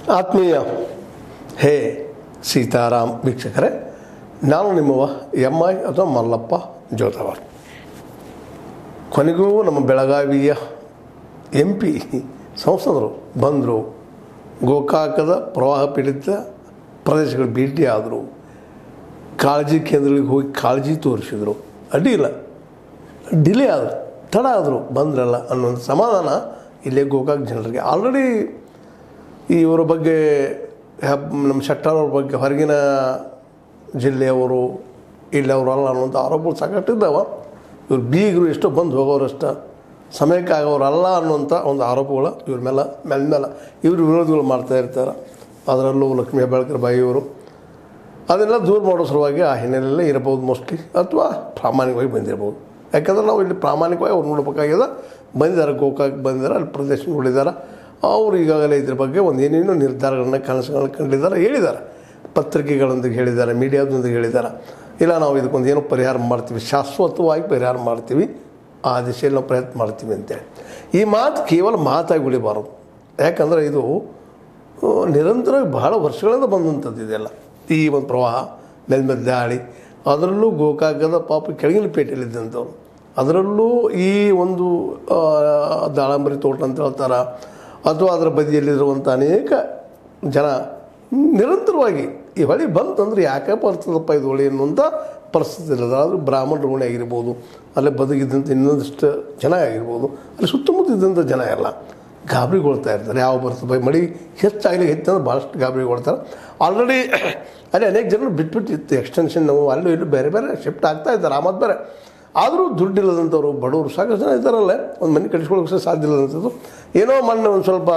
ಆತ್ಮೀಯ ಹೇ ಸೀತಾರಾಮ್ ವೀಕ್ಷಕರೇ ನಾನು ನಿಮ್ಮವ ಎಮ್ ಐ ಅಥವಾ ಮಲ್ಲಪ್ಪ ಜೋತವಾರ್ ಕೊನೆಗೂ ನಮ್ಮ ಬೆಳಗಾವಿಯ ಎಂ ಪಿ ಸಂಸದರು ಬಂದರು ಗೋಕಾಕದ ಪ್ರವಾಹ ಪೀಡಿತ ಪ್ರದೇಶಗಳು ಭೇಟಿ ಆದರು ಕಾಳಜಿ ಕೇಂದ್ರಗಳಿಗೆ ಹೋಗಿ ಕಾಳಜಿ ತೋರಿಸಿದರು ಅಡ್ಡಿ ಇಲ್ಲ ಡಿಲೇ ಆದರು ತಡ ಆದರು ಬಂದ್ರಲ್ಲ ಅನ್ನೋದು ಸಮಾಧಾನ ಇಲ್ಲೇ ಗೋಕಾಕ್ ಜನರಿಗೆ ಆಲ್ರೆಡಿ ಇವರ ಬಗ್ಗೆ ಹಬ್- ನಮ್ಮ ಶೆಟ್ಟರ್ ಅವ್ರ ಬಗ್ಗೆ ಹೊರಗಿನ ಜಿಲ್ಲೆಯವರು ಇಲ್ಲಿ ಅವರಲ್ಲ ಅನ್ನುವಂಥ ಆರೋಪಗಳು ಸಾಕಷ್ಟು ಇದ್ದಾವೆ ಇವ್ರು ಬೀಗರು ಎಷ್ಟೋ ಬಂದು ಹೋಗೋರಷ್ಟ ಸಮಯಕ್ಕೆ ಆಗೋರಲ್ಲ ಅನ್ನುವಂಥ ಒಂದು ಆರೋಪಗಳು ಇವ್ರ ಮೇಲೆ ಮೇಲೆ ಮೇಲೆ ಇವರು ವಿರೋಧಿಗಳು ಮಾಡ್ತಾ ಇರ್ತಾರೆ ಅದರಲ್ಲೂ ಲಕ್ಷ್ಮೀ ಹೆಬ್ಬಾಳ್ಕರ್ ಬಾಯಿ ಇವರು ಅದೆಲ್ಲ ದೂರ ಮಾಡೋ ಸಲುವಾಗಿ ಆ ಹಿನ್ನೆಲೆಯಲ್ಲೇ ಇರಬಹುದು ಮೋಸ್ಟ್ಲಿ ಅಥವಾ ಪ್ರಾಮಾಣಿಕವಾಗಿ ಬಂದಿರ್ಬೋದು ಯಾಕಂದ್ರೆ ನಾವು ಇಲ್ಲಿ ಪ್ರಾಮಾಣಿಕವಾಗಿ ಅವ್ರು ನೋಡ್ಬೇಕಾಗ್ಯದ ಬಂದಿದ್ದಾರೆ ಗೋಕಾಕ್ ಬಂದಿದ್ದಾರೆ ಅಲ್ಲಿ ಪ್ರದೇಶ ನೋಡಿದ್ದಾರೆ ಅವರು ಈಗಾಗಲೇ ಇದ್ರ ಬಗ್ಗೆ ಒಂದು ಏನೇನೋ ನಿರ್ಧಾರಗಳನ್ನ ಕನಸುಗಳನ್ನ ಕಂಡಿದ್ದಾರೆ ಹೇಳಿದ್ದಾರೆ ಪತ್ರಿಕೆಗಳೊಂದಿಗೆ ಹೇಳಿದ್ದಾರೆ ಮೀಡಿಯಾದೊಂದಿಗೆ ಹೇಳಿದ್ದಾರೆ ಇಲ್ಲ ನಾವು ಇದಕ್ಕೊಂದು ಏನೋ ಪರಿಹಾರ ಮಾಡ್ತೀವಿ ಶಾಶ್ವತವಾಗಿ ಪರಿಹಾರ ಮಾಡ್ತೀವಿ ಆ ದಿಶೆಯಲ್ಲಿ ನಾವು ಪ್ರಯತ್ನ ಮಾಡ್ತೀವಿ ಅಂತೇಳಿ ಈ ಮಾತು ಕೇವಲ ಮಾತಾಗಿ ಉಳಿಬಾರದು ಯಾಕಂದರೆ ಇದು ಆ, ನಿರಂತರವಾಗಿ ಬಹಳ ವರ್ಷಗಳಿಂದ ಬಂದಂಥದ್ದು ಇದೆಲ್ಲ ಈ ಒಂದು ಪ್ರವಾಹ ಮೇಲ್ಮೇಲೆ ದಾಳಿ ಅದರಲ್ಲೂ ಗೋಕಾಕದ ಪಾಪ ಕೆಳಗಿನ ಪೇಟೆಯಲ್ಲಿದ್ದಂಥವ್ರು ಅದರಲ್ಲೂ ಈ ಒಂದು ಆ, ದಾಳಂಬರಿ ತೋಟ ಅಂತ ಹೇಳ್ತಾರೆ ಅಥವಾ ಅದರ ಬದಿಯಲ್ಲಿರುವಂಥ ಅನೇಕ ಜನ ನಿರಂತರವಾಗಿ ಈ ಹೊಳಿ ಬಂತಂದ್ರೆ ಯಾಕೆ ಬರ್ತದಪ್ಪ ಇದು ಹೊಳಿ ಅನ್ನುವಂಥ ಪರಿಸ್ಥಿತಿ ಇರೋದು ಆದರೂ ಬ್ರಾಹ್ಮಣ ಋಣಿ ಆಗಿರ್ಬೋದು ಅಲ್ಲೇ ಬದುಕಿದ್ದಂಥ ಇನ್ನೊಂದಿಷ್ಟು ಜನ ಆಗಿರ್ಬೋದು ಅಲ್ಲಿ ಸುತ್ತಮುತ್ತ ಇದ್ದಂಥ ಜನ ಎಲ್ಲ ಗಾಬರಿಗೊಳ್ತಾ ಇರ್ತಾರೆ ಯಾವ ಬರ್ತದೆ ಬೈ ಮಳೆ ಹೆಚ್ಚಾಗಲಿ ಹೆಚ್ಚಂದ್ರೆ ಭಾಳಷ್ಟು ಗಾಬರಿಗೊಳ್ತಾರೆ ಆಲ್ರೆಡಿ ಅಲ್ಲಿ ಅನೇಕ ಜನರು ಬಿಟ್ಬಿಟ್ಟಿತ್ತು ಎಕ್ಸ್ಟೆನ್ಷನ್ ನಾವು ಅಲ್ಲೂ ಇಲ್ಲೂ ಬೇರೆ ಬೇರೆ ಶಿಫ್ಟ್ ಆಗ್ತಾ ಇದ್ದಾರೆ ಆ ಮತ್ತು ಬೇರೆ ಆದರೂ ದುಡ್ಡಿಲ್ಲದಂಥವ್ರು ಬಡವರು ಸಾಕಷ್ಟು ಜನ ಇದ್ದಾರಲ್ಲ ಒಂದು ಮನೆ ಕಟ್ಟಿಸ್ಕೊಳ್ಳೋಕೆ ಸಹ ಸಾಧ್ಯ ಇಲ್ಲದಂಥದ್ದು ಏನೋ ಮೊನ್ನೆ ಒಂದು ಸ್ವಲ್ಪ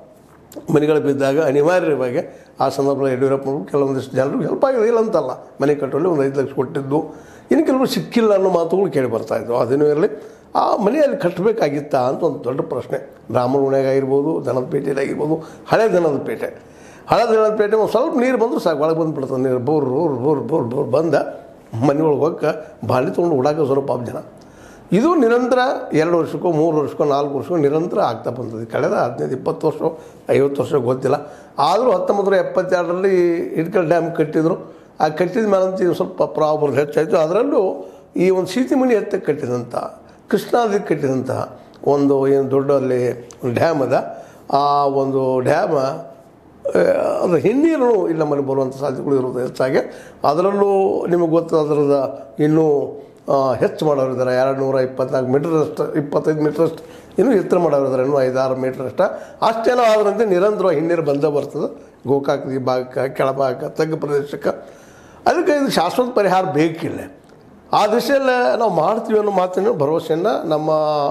ಮನೆಗಳು ಬಿದ್ದಾಗ ಅನಿವಾರ್ಯವಾಗಿ ಆ ಸಂದರ್ಭದಲ್ಲಿ ಯಡಿಯೂರಪ್ಪನವರು ಕೆಲವೊಂದಿಷ್ಟು ಜನರು ಹೆಲ್ಪ್ ಆಗಿದೆ ಇಲ್ಲ ಅಂತಲ್ಲ ಮನೆ ಕಟ್ಟುವಲ್ಲಿ ಒಂದು ಐದು ಲಕ್ಷ ಕೊಟ್ಟಿದ್ದು ಇನ್ನು ಕೆಲವರು ಸಿಕ್ಕಿಲ್ಲ ಅನ್ನೋ ಮಾತುಗಳು ಕೇಳಿ ಬರ್ತಾ ಇದ್ವು ಅದೇನೂ ಇರಲಿ ಆ ಮನೆಯಲ್ಲಿ ಕಟ್ಟಬೇಕಾಗಿತ್ತಾ ಅಂತ ಒಂದು ದೊಡ್ಡ ಪ್ರಶ್ನೆ ಬ್ರಾಹ್ಮಣ ಉಣೆಗಾಗಿರ್ಬೋದು ದನದ ಪೇಟೆಯಾಗಿರ್ಬೋದು ಹಳೆ ದನದ ಪೇಟೆ ಹಳೆ ದನದ ಪೇಟೆ ಒಂದು ಸ್ವಲ್ಪ ನೀರು ಬಂದರೂ ಸಾಕು ಒಳಗೆ ಬಂದುಬಿಡ್ತದೆ ನೀರು ಬೋರ್ ಬೋರ್ ಬೋರ್ ಬೋರ್ ಬೋರ್ ಬಂದ ಮನೆ ಒಳಗೆ ಹೋಗಕ್ಕೆ ಬಾಳಿ ತೊಗೊಂಡು ಹುಡಾಕ ಸ್ವಲ್ಪ ಪಾಪ ಜನ ಇದು ನಿರಂತರ ಎರಡು ವರ್ಷಕ್ಕೋ ಮೂರು ವರ್ಷಕ್ಕೋ ನಾಲ್ಕು ವರ್ಷಕ್ಕೋ ನಿರಂತರ ಆಗ್ತಾ ಬಂದದ್ದು ಕಳೆದ ಹದಿನೈದು ಇಪ್ಪತ್ತು ವರ್ಷ ಐವತ್ತು ವರ್ಷ ಗೊತ್ತಿಲ್ಲ ಆದರೂ ಹತ್ತೊಂಬತ್ತು ನೂರ ಎಪ್ಪತ್ತೆರಡರಲ್ಲಿ ಇಡ್ಕಲ್ ಡ್ಯಾಮ್ ಕಟ್ಟಿದರು ಆ ಕಟ್ಟಿದ ಮೇಲಂತ ಇದು ಸ್ವಲ್ಪ ಪ್ರಾಬ್ಲಮ್ ಹೆಚ್ಚಾಯಿತು ಅದರಲ್ಲೂ ಈ ಒಂದು ಸೀತಿಮಣಿ ಎತ್ತಕ್ಕೆ ಕಟ್ಟಿದಂಥ ಕೃಷ್ಣಾದಿಗೆ ಕಟ್ಟಿದಂಥ ಒಂದು ಏನು ದೊಡ್ಡ ಅಲ್ಲಿ ಒಂದು ಡ್ಯಾಮ್ ಅದ ಆ ಒಂದು ಡ್ಯಾಮ ಅದು ಹಿನ್ನೀರು ಇಲ್ಲಿ ನಮ್ಮಲ್ಲಿ ಬರುವಂಥ ಸಾಧ್ಯತೆಗಳು ಇರೋದು ಹೆಚ್ಚಾಗಿ ಅದರಲ್ಲೂ ನಿಮಗೆ ಗೊತ್ತು ಅದರದ ಇನ್ನೂ ಆ, ಹೆಚ್ಚು ಮಾಡೋರಿದ್ದಾರೆ ಎರಡು ನೂರ ಇಪ್ಪತ್ನಾಲ್ಕು ಮೀಟ್ರಷ್ಟು ಇಪ್ಪತ್ತೈದು ಮೀಟ್ರಷ್ಟು ಇನ್ನೂ ಎತ್ತರ ಮಾಡೋರಿದ್ದಾರೆ ಇನ್ನೂ ಐದಾರು ಮೀಟ್ರಷ್ಟ ಅಷ್ಟೇನೋ ಆದ್ರಂತೆ ನಿರಂತರವಾಗಿ ಹಿನ್ನೀರು ಬಂದೇ ಬರ್ತದೆ ಗೋಕಾಕ್ ಈ ಭಾಗಕ್ಕೆ ಕೆಳಭಾಗಕ್ಕೆ ತಗ್ಗು ಪ್ರದೇಶಕ್ಕೆ ಅದಕ್ಕೆ ಇದು ಶಾಶ್ವತ ಪರಿಹಾರ ಬೇಕಿಲ್ಲ ಆ ದಿಶೆಯಲ್ಲೇ ನಾವು ಮಾಡ್ತೀವಿ ಅನ್ನೋ ಮಾತಿನ ಭರವಸೆಯನ್ನು ನಮ್ಮ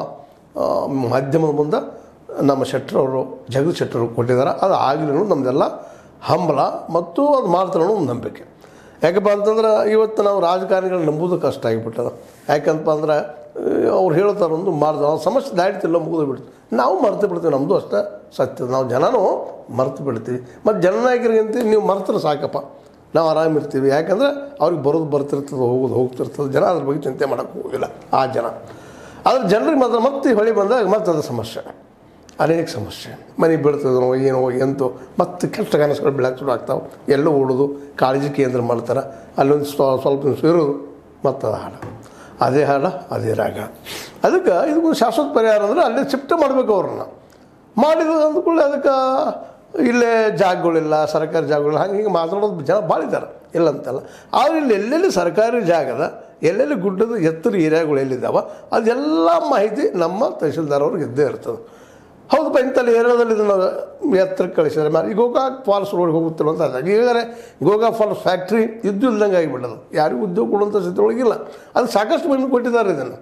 ಆ, ಮಾಧ್ಯಮದ ಮುಂದೆ ನಮ್ಮ ಶೆಟ್ಟರವರು ಜಗತ್ ಶೆಟ್ಟರು ಕೊಟ್ಟಿದ್ದಾರೆ ಅದು ಆಗಲಿ ನಮ್ಮದೆಲ್ಲ ಹಂಬಲ ಮತ್ತು ಅದು ಮಾಡ್ತಾರೆ ಅನ್ನೋ ಒಂದು ನಂಬಿಕೆ ಯಾಕಪ್ಪ ಅಂತಂದ್ರೆ ಇವತ್ತು ನಾವು ರಾಜಕಾರಣಿಗಳನ್ನ ನಂಬೋದು ಕಷ್ಟ ಆಗಿಬಿಟ್ಟದ ಯಾಕಂತಪ್ಪ ಅಂದ್ರೆ ಅವ್ರು ಹೇಳ್ತಾರೆ ಒಂದು ಮಾಡ್ತಾರೆ ನಾವು ಸಮಸ್ಯೆ ದಾಡ್ತಿಲ್ಲ ಮುಗಿದು ಬಿಡ್ತೀವಿ ನಾವು ಮರ್ತು ಬಿಡ್ತೀವಿ ನಮ್ಮದು ಅಷ್ಟೇ ಸತ್ಯ ನಾವು ಜನನೂ ಮರ್ತು ಬಿಡ್ತೀವಿ ಮತ್ತು ಜನನಾಯಕರಿಗಂತ ನೀವು ಮರ್ತರೆ ಸಾಕಪ್ಪ ನಾವು ಆರಾಮಿರ್ತೀವಿ ಯಾಕಂದ್ರೆ ಅವ್ರಿಗೆ ಬರೋದು ಬರ್ತಿರ್ತದೆ ಹೋಗೋದು ಹೋಗ್ತಿರ್ತದೆ ಜನ ಅದ್ರ ಬಗ್ಗೆ ಚಿಂತೆ ಮಾಡೋಕ್ಕೆ ಹೋಗಿಲ್ಲ ಆ ಜನ ಆದ್ರೆ ಜನರಿಗೆ ಮಾತ್ರ ಮತ್ತೆ ಈ ಹೊಳಿ ಬಂದಾಗ ಮತ್ತೆ ಅದು ಸಮಸ್ಯೆ ಅನೇಕ ಸಮಸ್ಯೆ ಮನೆ ಬೀಳ್ತದೋ ಏನೋ ಎಂತೋ ಮತ್ತೆ ಕೆಟ್ಟ ಕನಸುಗಳು ಬೆಳಕು ಶುರು ಆಗ್ತಾವೆ ಎಲ್ಲೋ ಓಡೋದು ಕಾಳಜಿ ಕೇಂದ್ರ ಮಾಡ್ತಾರೆ ಅಲ್ಲೊಂದು ಸ್ವ- ಸ್ವಲ್ಪ ದಿವಸ ಇರೋದು ಮತ್ತು ಅದು ಹಾಡ ಅದೇ ಹಾಡ ಅದೇ ರಾಗ ಅದಕ್ಕೆ ಇದಕ್ಕೊಂದು ಶಾಶ್ವತ ಪರಿಹಾರ ಅಂದರೆ ಅಲ್ಲೇ ಶಿಫ್ಟ್ ಮಾಡಬೇಕು ಅವ್ರನ್ನ ಮಾಡಿದ ಅಂದ್ಕೊಳ್ಳಿ ಅದಕ್ಕೆ ಇಲ್ಲೇ ಜಾಗಗಳಿಲ್ಲ ಸರ್ಕಾರಿ ಜಾಗಗಳಿಲ್ಲ ಹಂಗೆ ಹಿಂಗೆ ಮಾತಾಡೋದು ಜನ ಭಾಳ ಇದ್ದಾರೆ ಇಲ್ಲ ಅಂತಲ್ಲ ಆದರೆ ಇಲ್ಲಿ ಎಲ್ಲೆಲ್ಲಿ ಸರ್ಕಾರಿ ಜಾಗದ ಎಲ್ಲೆಲ್ಲಿ ಗುಡ್ಡದ ಎತ್ತರ ಏರಿಯಾಗಳು ಎಲ್ಲಿದ್ದಾವೆ ಅದೆಲ್ಲ ಮಾಹಿತಿ ನಮ್ಮ ತಹಶೀಲ್ದಾರ್ ಅವ್ರಿಗೆ ಇದ್ದೇ ಇರ್ತದೆ ಹೌದಪ್ಪ ಇಂಥಲ್ಲಿ ಏರಿಯಾದಲ್ಲಿ ಇದನ್ನು ಎತ್ತರಕ್ಕೆ ಕಳಿಸಿದ್ರೆ ಮ್ಯಾಲೆ ಈ ಗೋಕಾಕ್ ಫಾಲ್ಸ್ ರೋಡ್ ಹೋಗುತ್ತಿಲ್ಲ ಅಂತ ಅದಾಗ ಈಗಾಗಲೇ ಗೋಕಾಕ್ ಫಾಲ್ಸ್ ಫ್ಯಾಕ್ಟ್ರಿ ಇದ್ದು ಇಲ್ದಂಗೆ ಆಗಿಬಿಡೋದು ಯಾರಿಗೂ ಉದ್ಯೋಗ ಕೊಡುವಂಥ ಸ್ಥಿತಿ ಒಳಗಿಲ್ಲ ಅದು ಸಾಕಷ್ಟು ಮಂದಿ ಕೊಟ್ಟಿದ್ದಾರೆ ಇದನ್ನು